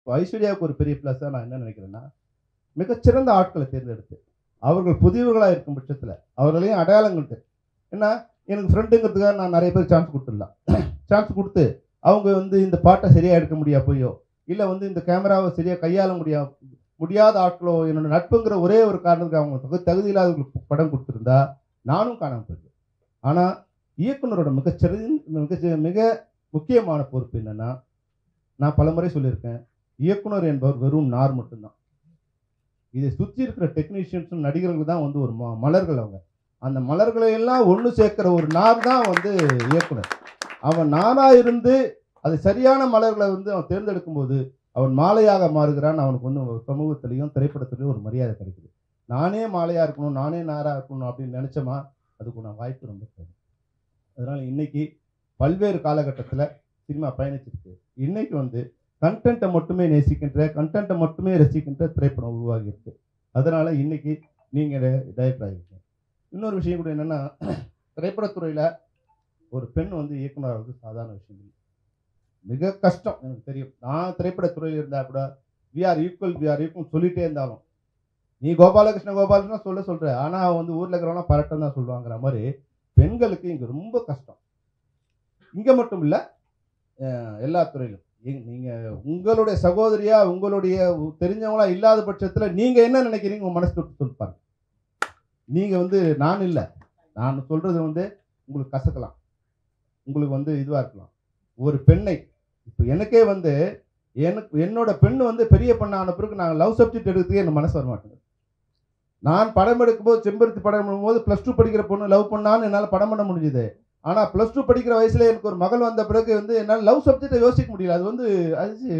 இப்போ ஐஸ்வர்யாவுக்கு ஒரு பெரிய ப்ளஸ்ஸாக நான் என்ன நினைக்கிறேன்னா மிகச்சிறந்த ஆட்களை தேர்ந்தெடுத்து அவர்கள் புதியவர்களாக இருக்கும் பட்சத்தில் அவர்களையும் அடையாளம் கண்டு ஏன்னா எனக்கு ஃப்ரெண்டுங்கிறதுக்காக நான் நிறைய பேர் சான்ஸ் கொடுத்துடலாம் சான்ஸ் கொடுத்து அவங்க வந்து இந்த பாட்டை சரியாக எடுக்க முடியா போயோ இல்லை வந்து இந்த கேமராவை சரியாக கையாள முடியா முடியாத ஆட்களோ என்னோட நட்புங்கிற ஒரே ஒரு காரணத்துக்கு அவங்க தகு தகுதி இல்லாதவங்களுக்கு படம் கொடுத்துருந்தா நானும் காணாமல் போயிருக்கேன் ஆனால் இயக்குனரோட மிகச்சிறந்த மிக மிக முக்கியமான பொறுப்பு என்னன்னா நான் பலமுறை சொல்லியிருக்கேன் இயக்குனர் என்பவர் வெறும் நார் மட்டும்தான் இதை சுற்றி இருக்கிற டெக்னீஷியன்ஸும் நடிகர்கள் தான் வந்து ஒரு ம மலர்கள் அவங்க அந்த மலர்களை எல்லாம் ஒன்று சேர்க்கிற ஒரு நார் தான் வந்து இயக்குனர் அவன் நானாக இருந்து அது சரியான மலர்களை வந்து அவன் தேர்ந்தெடுக்கும் போது அவன் மாலையாக மாறுகிறான் அவனுக்கு வந்து ஒரு சமூகத்திலையும் திரைப்படத்திலையும் ஒரு மரியாதை கிடைக்குது நானே மாலையாக இருக்கணும் நானே நாராக இருக்கணும் அப்படின்னு நினச்சோமா அதுக்கு நான் வாய்ப்பு ரொம்ப குறைவு அதனால் இன்னைக்கு பல்வேறு காலகட்டத்தில் சினிமா பயணிச்சிருக்கு இன்னைக்கு வந்து கண்டென்ட்டை மட்டுமே நேசிக்கின்ற கண்டென்ட்டை மட்டுமே ரசிக்கின்ற திரைப்படம் உருவாகி இருக்கு அதனால இன்னைக்கு நீங்கள் டைரக்டர் ஆகிருக்கீங்க இன்னொரு விஷயம் கூட என்னென்னா திரைப்படத்துறையில் ஒரு பெண் வந்து இயக்குனர் ஆகிறது சாதாரண விஷயம் இல்லை மிக கஷ்டம் எனக்கு தெரியும் நான் திரைப்படத்துறையில் இருந்தால் கூட we are equal we are equal சொல்லிட்டே இருந்தாலும் நீ கோபாலகிருஷ்ண கோபாலகிருஷ்ணன் சொல்ல சொல்கிற ஆனால் அவன் வந்து ஊரில் இருக்கிறவனா பரட்டம் தான் சொல்லுவாங்கிற மாதிரி பெண்களுக்கு இங்கே ரொம்ப கஷ்டம் இங்கே மட்டும் இல்லை எல்லா துறையிலும் எங்க- நீங்க உங்களுடைய சகோதரியா உங்களுடைய உ- தெரிஞ்சவங்களா இல்லாத பட்சத்துல நீங்க என்ன நினைக்கிறீங்க உங்க மனசு தொட்டு சொல்லிப்பாங்க நீங்க வந்து நான் இல்லை நான் சொல்றது வந்து உங்களுக்கு கசக்கலாம் உங்களுக்கு வந்து இதுவா இருக்கலாம் ஒரு பெண்ணை இப்போ எனக்கே வந்து எனக்கு என்னோட பெண் வந்து பெரிய பெண்ணான பிறகு நான் லவ் சப்ஜெக்ட் எடுக்கிறதுக்கே எனக்கு மனசு வர மாட்டேங்குது நான் படம் எடுக்கும்போது செம்பருத்தி படம் பண்ணும்போது ப்ளஸ் டூ படிக்கிற பொண்ணு லவ் பண்ணான்னு என்னால் படம் பண்ண முடிஞ்சுது ஆனால் ப்ளஸ் டூ படிக்கிற வயசுல எனக்கு ஒரு மகள் வந்த பிறகு வந்து என்னால் லவ் சப்ஜெக்டை யோசிக்க முடியல அது வந்து அது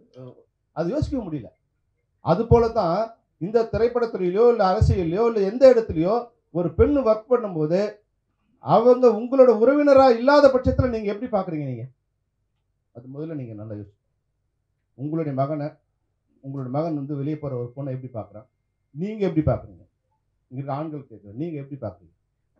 அது யோசிக்க முடியல அது போல தான் இந்த திரைப்படத்துறையிலையோ இல்லை அரசியல்லையோ இல்லை எந்த இடத்துலையோ ஒரு பெண் ஒர்க் பண்ணும்போது அவங்க உங்களோட உறவினராக இல்லாத பட்சத்தில் நீங்கள் எப்படி பார்க்குறீங்க நீங்கள் அது முதல்ல நீங்கள் நல்லா யோசி உங்களுடைய மகனை உங்களுடைய மகன் வந்து வெளியே போகிற ஒரு பொண்ணை எப்படி பார்க்குறான் நீங்கள் எப்படி பார்க்குறீங்க இங்கே ஆண்கள் கேட்குறேன் நீங்கள் எப்படி பார்க்குறீங்க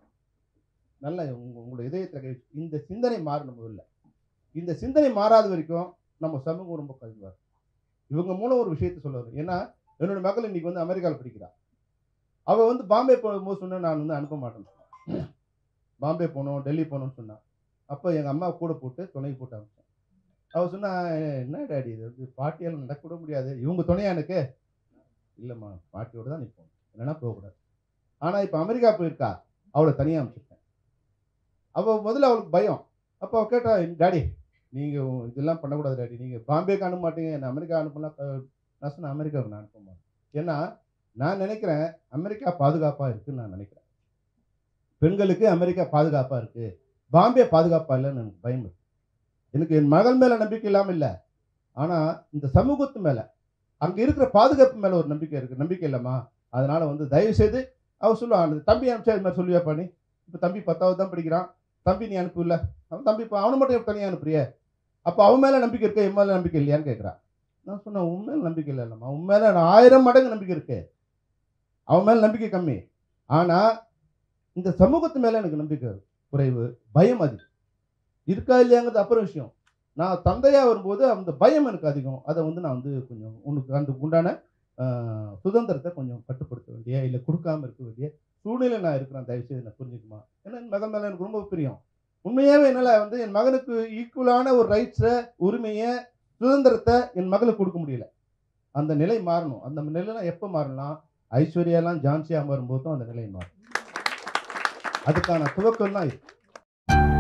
நல்ல உங்க உங்களோட இதயத்தில் கை வச்சு- இந்த சிந்தனை மாறணும் முதல்ல இந்த சிந்தனை மாறாத வரைக்கும் நம்ம சமூகம் ரொம்ப கழிவார் இவங்க மூலம் ஒரு விஷயத்தை சொல்ல வரும் ஏன்னா என்னோட மகள் இன்னைக்கு வந்து அமெரிக்காவில் படிக்கிறா அவள் வந்து பாம்பே போகும்போது சொன்னா நான் வந்து அனுப்ப மாட்டேன்னு சொன்னா. பாம்பே போகணும் டெல்லி போகணும்னு சொன்னான் அப்போ எங்கள் அம்மா கூட போட்டு துணை போட்டு அனுப்பிச்சேன் அவள் சொன்னா என்ன டாடி இது வந்து பாட்டியால் நடக்க கூட முடியாது இவங்க துணையா எனக்கு இல்லைம்மா பாட்டியோட தான் நீ போகணும் இல்லைன்னா போகக்கூடாது ஆனால் இப்போ அமெரிக்கா போயிருக்கா அவளை தனியாக அனுப்பிச்சிருக்கேன் அவள் முதல்ல அவளுக்கு பயம் அப்போ அவள் கேட்டா டாடி நீங்கள் இதெல்லாம் பண்ணக்கூடாது டாடி நீங்கள் பாம்பேக்கு அனுப்ப மாட்டீங்க என்ன அமெரிக்கா அனுப்பலாம் அஹ், நான் சொன்னேன் அமெரிக்காவுக்கு நான் அனுப்ப மாட்டேன் ஏன்னா நான் நினைக்கிறேன் அமெரிக்கா பாதுகாப்பாக இருக்குன்னு நான் நினைக்கிறேன் பெண்களுக்கு அமெரிக்கா பாதுகாப்பாக இருக்கு பாம்பே பாதுகாப்பாக இல்லைன்னு எனக்கு பயம் இருக்கு எனக்கு என் மகள் மேலே நம்பிக்கை இல்லாமல் இல்லை ஆனால் இந்த சமூகத்து மேலே அங்கே இருக்கிற பாதுகாப்பு மேலே ஒரு நம்பிக்கை இருக்குது நம்பிக்கை இல்லைம்மா அதனால வந்து தயவு செய்து அவன் சொல்லுவான் அந்த தம்பி அனுப்பிச்சா இது மாதிரி சொல்லுவியாப்பா நீ இப்போ தம்பி பத்தாவது தான் படிக்கிறான் தம்பி நீ அனுப்பு இல்ல அவன் தம்பி இப்போ அவனை மட்டும் தனியாக அனுப்புறியே அப்போ அவன் மேலே நம்பிக்கை இருக்கா என் மேலே நம்பிக்கை இல்லையான்னு கேட்குறான் நான் சொன்னேன் உன் மேலே நம்பிக்கை இல்லை இல்லைம்மா உன் மேலே நான் ஆயிரம் மடங்கு நம்பிக்கை இருக்கு அவன் மேலே நம்பிக்கை கம்மி ஆனால் இந்த சமூகத்து மேலே எனக்கு நம்பிக்கை குறைவு பயம் அதிகம் இருக்கா இல்லையாங்கிறது அப்புறம் விஷயம் நான் தந்தையாக வரும்போது அந்த பயம் எனக்கு அதிகம் அதை வந்து நான் வந்து கொஞ்சம் உனக்கு அந்த உண்டான ஆஹ், சுதந்திரத்தை கொஞ்சம் கட்டுப்படுத்த வேண்டிய இல்லை கொடுக்காம இருக்க வேண்டிய சூழ்நிலை நான் இருக்கிறேன் தயவுசெய்து நான் புரிஞ்சுக்குமா ஏன்னா என் மகன் மேலே எனக்கு ரொம்ப பிரியம் உண்மையாகவே என்னால் வந்து என் மகனுக்கு ஈக்குவலான ஒரு ரைட்ஸை உரிமையை சுதந்திரத்தை என் மகளுக்கு கொடுக்க முடியல அந்த நிலை மாறணும் அந்த நிலைலாம் எப்போ மாறலாம் ஐஸ்வர்யாலாம் ஜான்சியாக வரும்போது தான் அந்த நிலை மாறும் அதுக்கான துவக்கம் தான் இது